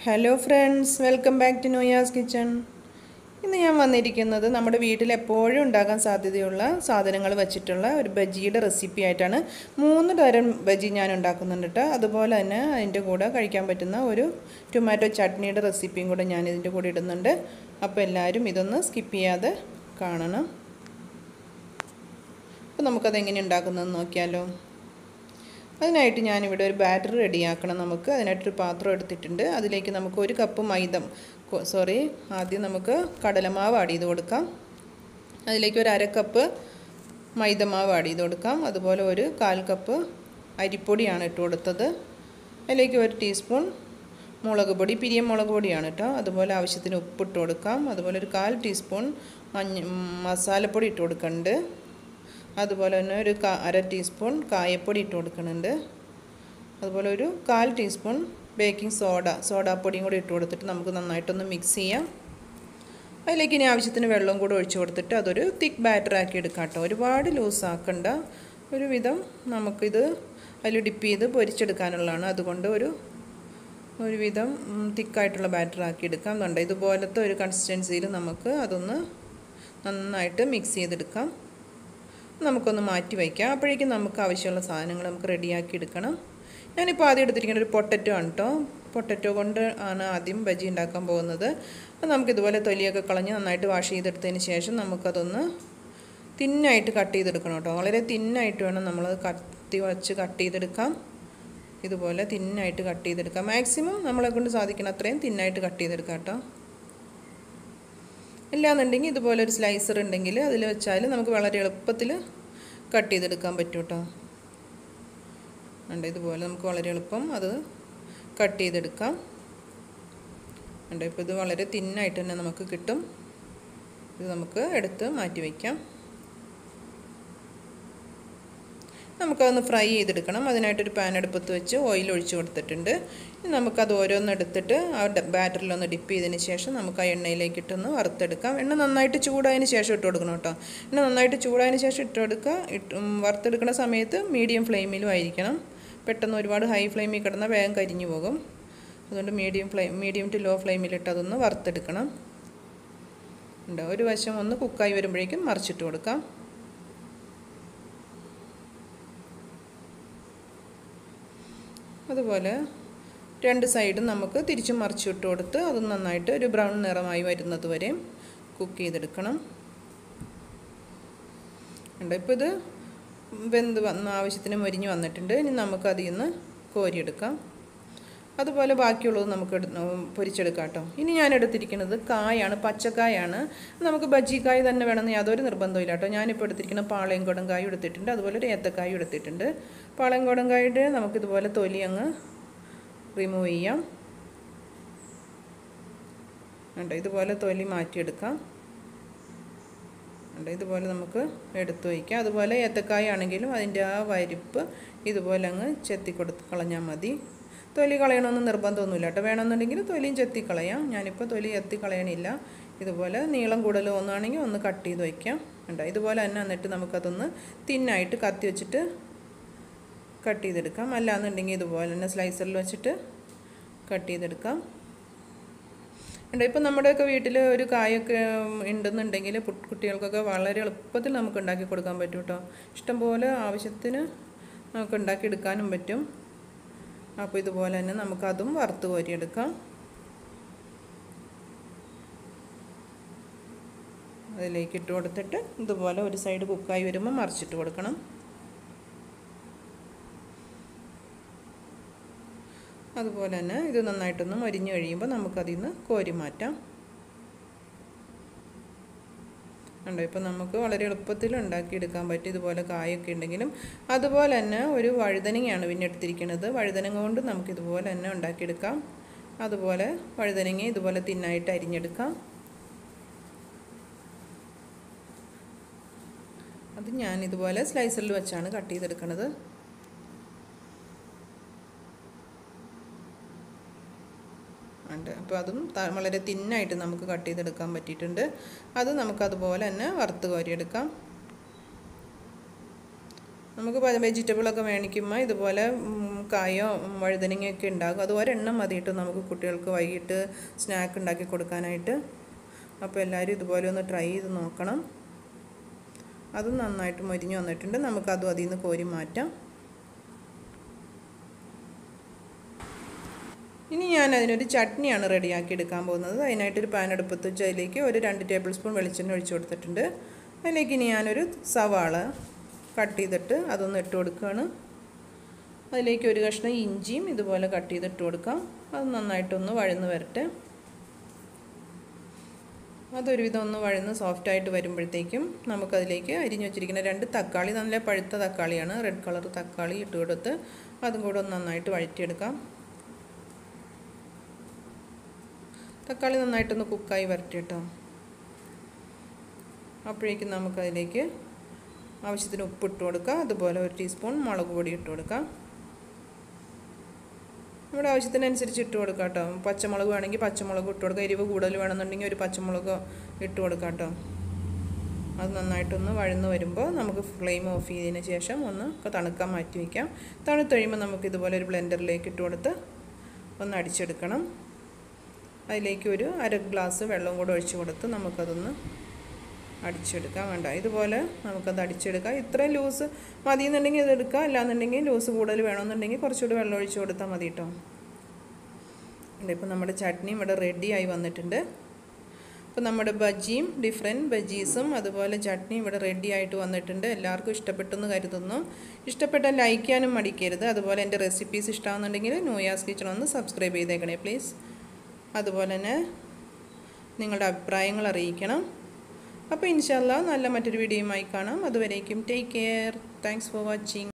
hello friends welcome back to Noyas kitchen ഇന്ന് ഞാൻ വന്നിരിക്കുന്നത് നമ്മുടെ വീട്ടിൽ എപ്പോഴും ഉണ്ടാകാൻ സാധ്യതയുള്ള സാധനങ്ങൾ വെച്ചിട്ടുള്ള ഒരു ബജിയുടെ റെസിപ്പി ആയിട്ടാണ് മൂന്ന് തരം ബജി ഞാൻ ഉണ്ടാക്കുന്നുണ്ട് കേട്ടോ അതുപോലെ തന്നെ അതിൻ്റെ കൂടെ കഴിക്കാൻ പറ്റുന്ന ഒരു ടൊമാറ്റോ ചട്നിയുടെ റെസിപ്പിയും കൂടെ ഞാൻ ഇതിൻ്റെ കൂടെ ഇടുന്നുണ്ട് അപ്പോൾ എല്ലാവരും ഇതൊന്ന് സ്കിപ്പ് ചെയ്യാതെ കാണണം അപ്പോൾ നമുക്കത് എങ്ങനെ ഉണ്ടാക്കുന്നതെന്ന് നോക്കിയാലോ അതിനായിട്ട് ഞാനിവിടെ ഒരു ബാറ്റർ റെഡിയാക്കണം നമുക്ക് അതിനായിട്ടൊരു പാത്രം എടുത്തിട്ടുണ്ട് അതിലേക്ക് നമുക്ക് ഒരു കപ്പ് മൈദ സോറി ആദ്യം നമുക്ക് കടലമാവ് ആഡ് ചെയ്ത് കൊടുക്കാം അതിലേക്ക് ഒരു അര കപ്പ് മൈദമാവ് ആഡ് ചെയ്ത് കൊടുക്കാം അതുപോലെ ഒരു കാൽ കപ്പ് അരിപ്പൊടിയാണ് ഇട്ട് കൊടുത്തത് അതിലേക്ക് ഒരു ടീസ്പൂൺ മുളക് പൊടി പിരിയം മുളക് പൊടിയാണ് കേട്ടോ അതുപോലെ ആവശ്യത്തിന് ഉപ്പിട്ട് കൊടുക്കാം അതുപോലെ ഒരു കാൽ ടീസ്പൂൺ മഞ്ഞ മസാലപ്പൊടി ഇട്ട് കൊടുക്കുന്നുണ്ട് അതുപോലെ തന്നെ ഒരു അര ടീസ്പൂൺ കായപ്പൊടി ഇട്ട് കൊടുക്കുന്നുണ്ട് അതുപോലെ ഒരു കാൽ ടീസ്പൂൺ ബേക്കിംഗ് സോഡ സോഡാപ്പൊടിയും കൂടി ഇട്ട് കൊടുത്തിട്ട് നമുക്ക് നന്നായിട്ടൊന്ന് മിക്സ് ചെയ്യാം അതിലേക്ക് ഇനി ആവശ്യത്തിന് വെള്ളം കൂടെ ഒഴിച്ചു കൊടുത്തിട്ട് അതൊരു തിക്ക് ബാറ്റർ ആക്കി എടുക്കാം കേട്ടോ ഒരുപാട് ലൂസ് ആക്കണ്ട ഒരു വിധം നമുക്കിത് അതിൽ ഡിപ്പ് ചെയ്ത് പൊരിച്ചെടുക്കാനുള്ളതാണ് അതുകൊണ്ട് ഒരു ഒരുവിധം തിക്കായിട്ടുള്ള ബാറ്റർ ആക്കി എടുക്കാം എന്നുണ്ട് ഇതുപോലത്തെ ഒരു കൺസിസ്റ്റൻസിയിൽ നമുക്ക് അതൊന്ന് നന്നായിട്ട് മിക്സ് ചെയ്തെടുക്കാം നമുക്കൊന്ന് മാറ്റി വയ്ക്കാം അപ്പോഴേക്കും നമുക്ക് ആവശ്യമുള്ള സാധനങ്ങൾ നമുക്ക് റെഡിയാക്കി എടുക്കണം ഞാനിപ്പോൾ ആദ്യം എടുത്തിരിക്കുന്ന ഒരു പൊട്ടറ്റോ ആണ് കേട്ടോ പൊട്ടറ്റോ കൊണ്ട് ആണ് ആദ്യം ബജി ഉണ്ടാക്കാൻ പോകുന്നത് അപ്പോൾ നമുക്കിതുപോലെ തൊലിയൊക്കെ കളഞ്ഞ് നന്നായിട്ട് വാഷ് ചെയ്തെടുത്തതിന് ശേഷം നമുക്കതൊന്ന് തിന്നായിട്ട് കട്ട് ചെയ്തെടുക്കണം കേട്ടോ വളരെ തിന്നായിട്ട് വേണം നമ്മൾ കത്തി വച്ച് കട്ട് ചെയ്തെടുക്കാം ഇതുപോലെ തിന്നായിട്ട് കട്ട് ചെയ്തെടുക്കാം മാക്സിമം നമ്മളെ കൊണ്ട് സാധിക്കണം അത്രയും തിന്നായിട്ട് കട്ട് ചെയ്തെടുക്കാം കേട്ടോ ഇല്ലാന്നുണ്ടെങ്കിൽ ഇതുപോലെ ഒരു സ്ലൈസർ ഉണ്ടെങ്കിൽ അതിൽ വെച്ചാൽ നമുക്ക് വളരെ എളുപ്പത്തിൽ കട്ട് ചെയ്തെടുക്കാൻ പറ്റും കേട്ടോ ഉണ്ട് ഇതുപോലെ നമുക്ക് വളരെ എളുപ്പം അത് കട്ട് ചെയ്തെടുക്കാം ഉണ്ട് ഇപ്പോൾ ഇത് വളരെ തിന്നായിട്ട് തന്നെ നമുക്ക് കിട്ടും ഇത് നമുക്ക് എടുത്ത് മാറ്റി വയ്ക്കാം നമുക്കതൊന്ന് ഫ്രൈ ചെയ്തെടുക്കണം അതിനായിട്ടൊരു പാൻ അടുപ്പത്ത് വെച്ച് ഓയിൽ ഒഴിച്ച് കൊടുത്തിട്ടുണ്ട് ഇനി നമുക്കത് ഓരോന്ന് എടുത്തിട്ട് ആ ബാറ്ററിലൊന്ന് ഡിപ്പ് ചെയ്തതിന് ശേഷം നമുക്ക് ആ എണ്ണയിലേക്ക് ഇട്ടൊന്ന് വറുത്തെടുക്കാം എണ്ണ നന്നായിട്ട് ചൂടായതിന് ശേഷം ഇട്ട് കൊടുക്കണം കേട്ടോ എണ്ണ നന്നായിട്ട് ചൂടായതിന് ശേഷം ഇട്ട് കൊടുക്കുക ഇട്ട് വറുത്തെടുക്കുന്ന സമയത്ത് മീഡിയം ഫ്ലെയിമിലും ആയിരിക്കണം പെട്ടെന്ന് ഒരുപാട് ഹൈ ഫ്ലെയിമിൽ കിടന്നാൽ വേഗം കരിഞ്ഞു പോകും അതുകൊണ്ട് medium flame medium to low ഫ്ലെയിമിലിട്ട് അതൊന്ന് വറുത്തെടുക്കണം ഉണ്ട് ഒരു വശം ഒന്ന് കുക്കായി വരുമ്പോഴേക്കും മറിച്ചിട്ട് കൊടുക്കാം അതുപോലെ രണ്ട് സൈഡും നമുക്ക് തിരിച്ചും മറിച്ചിട്ട് കൊടുത്ത് അത് നന്നായിട്ട് ഒരു ബ്രൗൺ നിറമായി വരുന്നത് വരെ കുക്ക് ചെയ്തെടുക്കണം ഉണ്ട് ഇപ്പോൾ ഇത് വെന്ത് വന്ന ആവശ്യത്തിന് മൊരിഞ്ഞ് വന്നിട്ടുണ്ട് ഇനി നമുക്ക് അതിൽ നിന്ന് കോരിയെടുക്കാം അതുപോലെ ബാക്കിയുള്ളത് നമുക്ക് പൊരിച്ചെടുക്കാം കേട്ടോ ഇനി ഞാൻ എടുത്തിരിക്കുന്നത് കായാണ് പച്ചക്കായാണ് നമുക്ക് ബജിക്കായ തന്നെ വേണമെന്ന് യാതൊരു നിർബന്ധമില്ല കേട്ടോ ഞാനിപ്പോൾ എടുത്തിരിക്കുന്ന പാളയംകുടം കായും എടുത്തിട്ടുണ്ട് അതുപോലെ ഒരു ഏത്തക്കായും എടുത്തിട്ടുണ്ട് പാളയംകുടം കായുടെ നമുക്കിതുപോലെ തൊലി അങ്ങ് റിമൂവ് ചെയ്യാം ഉണ്ട് ഇതുപോലെ തൊലി മാറ്റിയെടുക്കാം ഉണ്ട് ഇതുപോലെ നമുക്ക് എടുത്തു വയ്ക്കാം അതുപോലെ ഏത്തക്കായ ആണെങ്കിലും അതിൻ്റെ ആ വരിപ്പ് ഇതുപോലെ അങ്ങ് ചെത്തി കൊടുത്ത് കളഞ്ഞാൽ മതി തൊലി കളയണമെന്ന് നിർബന്ധമൊന്നുമില്ല കേട്ടോ വേണമെന്നുണ്ടെങ്കിൽ തൊലിയും ചെത്തി കളയാം ഞാനിപ്പോൾ തൊലി എത്തി കളയണില്ല ഇതുപോലെ നീളം കൂടുതൽ ഒന്നാണെങ്കിൽ ഒന്ന് കട്ട് ചെയ്ത് വയ്ക്കാം ഉണ്ടോ ഇതുപോലെ തന്നെ എന്നിട്ട് നമുക്കതൊന്ന് തിന്നായിട്ട് കത്തി വെച്ചിട്ട് കട്ട് ചെയ്തെടുക്കാം അല്ലാന്നുണ്ടെങ്കിൽ ഇതുപോലെ തന്നെ സ്ലൈസറിൽ വെച്ചിട്ട് കട്ട് ചെയ്തെടുക്കാം ഉണ്ട് ഇപ്പം നമ്മുടെയൊക്കെ വീട്ടിൽ ഒരു കായൊക്കെ ഉണ്ടെന്നുണ്ടെങ്കിൽ കുട്ടികൾക്കൊക്കെ വളരെ എളുപ്പത്തിൽ നമുക്ക് ഉണ്ടാക്കി കൊടുക്കാൻ പറ്റും കേട്ടോ ഇഷ്ടംപോലെ ആവശ്യത്തിന് നമുക്ക് ഉണ്ടാക്കിയെടുക്കാനും പറ്റും അപ്പോൾ ഇതുപോലെ തന്നെ നമുക്കതും വറുത്ത് കോരിയെടുക്കാം അതിലേക്ക് ഇട്ട് കൊടുത്തിട്ട് ഇതുപോലെ ഒരു സൈഡ് കുക്കായി വരുമ്പോൾ മറിച്ചിട്ട് കൊടുക്കണം അതുപോലെ തന്നെ ഇത് നന്നായിട്ടൊന്ന് മരിഞ്ഞു കഴിയുമ്പോൾ നമുക്കതിൽ നിന്ന് കോരി മാറ്റാം ഉണ്ടോ ഇപ്പോൾ നമുക്ക് വളരെ എളുപ്പത്തിൽ ഉണ്ടാക്കിയെടുക്കാൻ പറ്റും ഇതുപോലെ കായൊക്കെ ഉണ്ടെങ്കിലും അതുപോലെ തന്നെ ഒരു വഴുതനങ്ങയാണ് പിന്നെ എടുത്തിരിക്കുന്നത് വഴുതനങ്ങ കൊണ്ട് നമുക്കിതുപോലെ തന്നെ ഉണ്ടാക്കിയെടുക്കാം അതുപോലെ വഴുതനങ്ങ ഇതുപോലെ തിന്നായിട്ട് അരിഞ്ഞെടുക്കാം അത് ഞാൻ ഇതുപോലെ സ്ലൈസറിൽ വെച്ചാണ് കട്ട് ചെയ്തെടുക്കുന്നത് ഉണ്ട് അപ്പോൾ അതും വളരെ തിന്നായിട്ട് നമുക്ക് കട്ട് ചെയ്തെടുക്കാൻ പറ്റിയിട്ടുണ്ട് അത് നമുക്കതുപോലെ തന്നെ വറുത്ത് കോരിയെടുക്കാം നമുക്ക് വെജിറ്റബിളൊക്കെ മേടിക്കുമ്പോൾ ഇതുപോലെ കായോ വഴുതനങ്ങയൊക്കെ ഉണ്ടാകും അത് ഒരെണ്ണം മതിയിട്ട് നമുക്ക് കുട്ടികൾക്ക് വൈകിട്ട് സ്നാക്ക് ഉണ്ടാക്കി കൊടുക്കാനായിട്ട് അപ്പോൾ എല്ലാവരും ഇതുപോലെ ഒന്ന് ട്രൈ ചെയ്ത് നോക്കണം അതും നന്നായിട്ട് മൊരിഞ്ഞ് വന്നിട്ടുണ്ട് നമുക്കതും അതിൽ നിന്ന് കോരി മാറ്റാം ഇനി ഞാൻ അതിനൊരു ചട്നിയാണ് റെഡിയാക്കി എടുക്കാൻ പോകുന്നത് അതിനായിട്ടൊരു പാൻ അടുപ്പത്ത് വെച്ച് അതിലേക്ക് ഒരു രണ്ട് ടേബിൾ സ്പൂൺ വെളിച്ചെണ്ണ ഒഴിച്ചു കൊടുത്തിട്ടുണ്ട് അതിലേക്ക് ഇനി ഞാനൊരു സവാള കട്ട് ചെയ്തിട്ട് അതൊന്ന് ഇട്ട് കൊടുക്കുകയാണ് അതിലേക്ക് ഒരു കഷ്ണം ഇഞ്ചിയും ഇതുപോലെ കട്ട് ചെയ്തിട്ട് കൊടുക്കാം അത് നന്നായിട്ടൊന്ന് വഴന്ന് വരട്ടെ അതൊരുവിധം ഒന്ന് വഴന്ന് സോഫ്റ്റായിട്ട് വരുമ്പോഴത്തേക്കും നമുക്കതിലേക്ക് അരിഞ്ഞു വെച്ചിരിക്കുന്ന രണ്ട് തക്കാളി നല്ല പഴുത്ത തക്കാളിയാണ് റെഡ് കളർ തക്കാളി ഇട്ട് കൊടുത്ത് അതും കൂടെ ഒന്ന് നന്നായിട്ട് വഴറ്റിയെടുക്കാം തക്കാളി നന്നായിട്ടൊന്ന് കുക്കായി വരട്ടി കേട്ടോ അപ്പോഴേക്കും നമുക്കതിലേക്ക് ആവശ്യത്തിന് ഉപ്പിട്ട് കൊടുക്കാം അതുപോലെ ഒരു ടീസ്പൂൺ മുളക് പൊടി ഇട്ട് കൊടുക്കാം നമ്മുടെ ആവശ്യത്തിനനുസരിച്ച് ഇട്ട് കൊടുക്കാം കേട്ടോ പച്ചമുളക് വേണമെങ്കിൽ പച്ചമുളക് ഇട്ട് കൊടുക്കാം എരിവ് കൂടുതൽ വേണമെന്നുണ്ടെങ്കിൽ ഒരു പച്ചമുളക് ഇട്ട് കൊടുക്കാം കേട്ടോ അത് നന്നായിട്ടൊന്ന് വഴന്ന് വരുമ്പോൾ നമുക്ക് ഫ്ലെയിം ഓഫ് ചെയ്തതിന് ശേഷം ഒന്ന് തണുക്കാൻ മാറ്റി വയ്ക്കാം തണുത്ത് കഴിയുമ്പോൾ നമുക്ക് ഇതുപോലെ ഒരു ബ്ലെൻഡറിലേക്ക് ഇട്ട് കൊടുത്ത് ഒന്ന് അടിച്ചെടുക്കണം അതിലേക്ക് ഒരു അര ഗ്ലാസ് വെള്ളം കൂടെ ഒഴിച്ച് കൊടുത്ത് നമുക്കതൊന്ന് അടിച്ചെടുക്കാം വേണ്ട ഇതുപോലെ നമുക്കത് അടിച്ചെടുക്കാം ഇത്രയും ലൂസ് മതി എന്നുണ്ടെങ്കിൽ ഇത് എടുക്കാം അല്ലാന്നുണ്ടെങ്കിൽ ലൂസ് കൂടുതൽ വേണമെന്നുണ്ടെങ്കിൽ കുറച്ചുകൂടി വെള്ളം ഒഴിച്ച് കൊടുത്താൽ മതി കേട്ടോ ഇപ്പം നമ്മുടെ ചട്നിയും ഇവിടെ റെഡിയായി വന്നിട്ടുണ്ട് അപ്പോൾ നമ്മുടെ ബജിയും ഡിഫറെൻറ്റ് ബജീസും അതുപോലെ ചട്നിയും ഇവിടെ റെഡി ആയിട്ട് വന്നിട്ടുണ്ട് എല്ലാവർക്കും ഇഷ്ടപ്പെട്ടെന്ന് കരുതുന്നു ഇഷ്ടപ്പെട്ടാൽ ലൈക്ക് ചെയ്യാനും മടിക്കരുത് അതുപോലെ എൻ്റെ റെസിപ്പീസ് ഇഷ്ടമാണെന്നുണ്ടെങ്കിൽ ന്യൂയാസ് കിച്ചൺ ഒന്ന് സബ്സ്ക്രൈബ് ചെയ്തേക്കണേ പ്ലീസ് അതുപോലെ തന്നെ നിങ്ങളുടെ അഭിപ്രായങ്ങൾ അറിയിക്കണം അപ്പോൾ ഇൻഷാല്ല നല്ല മറ്റൊരു വീഡിയോയുമായി കാണാം അതുവരേക്കും take care thanks for watching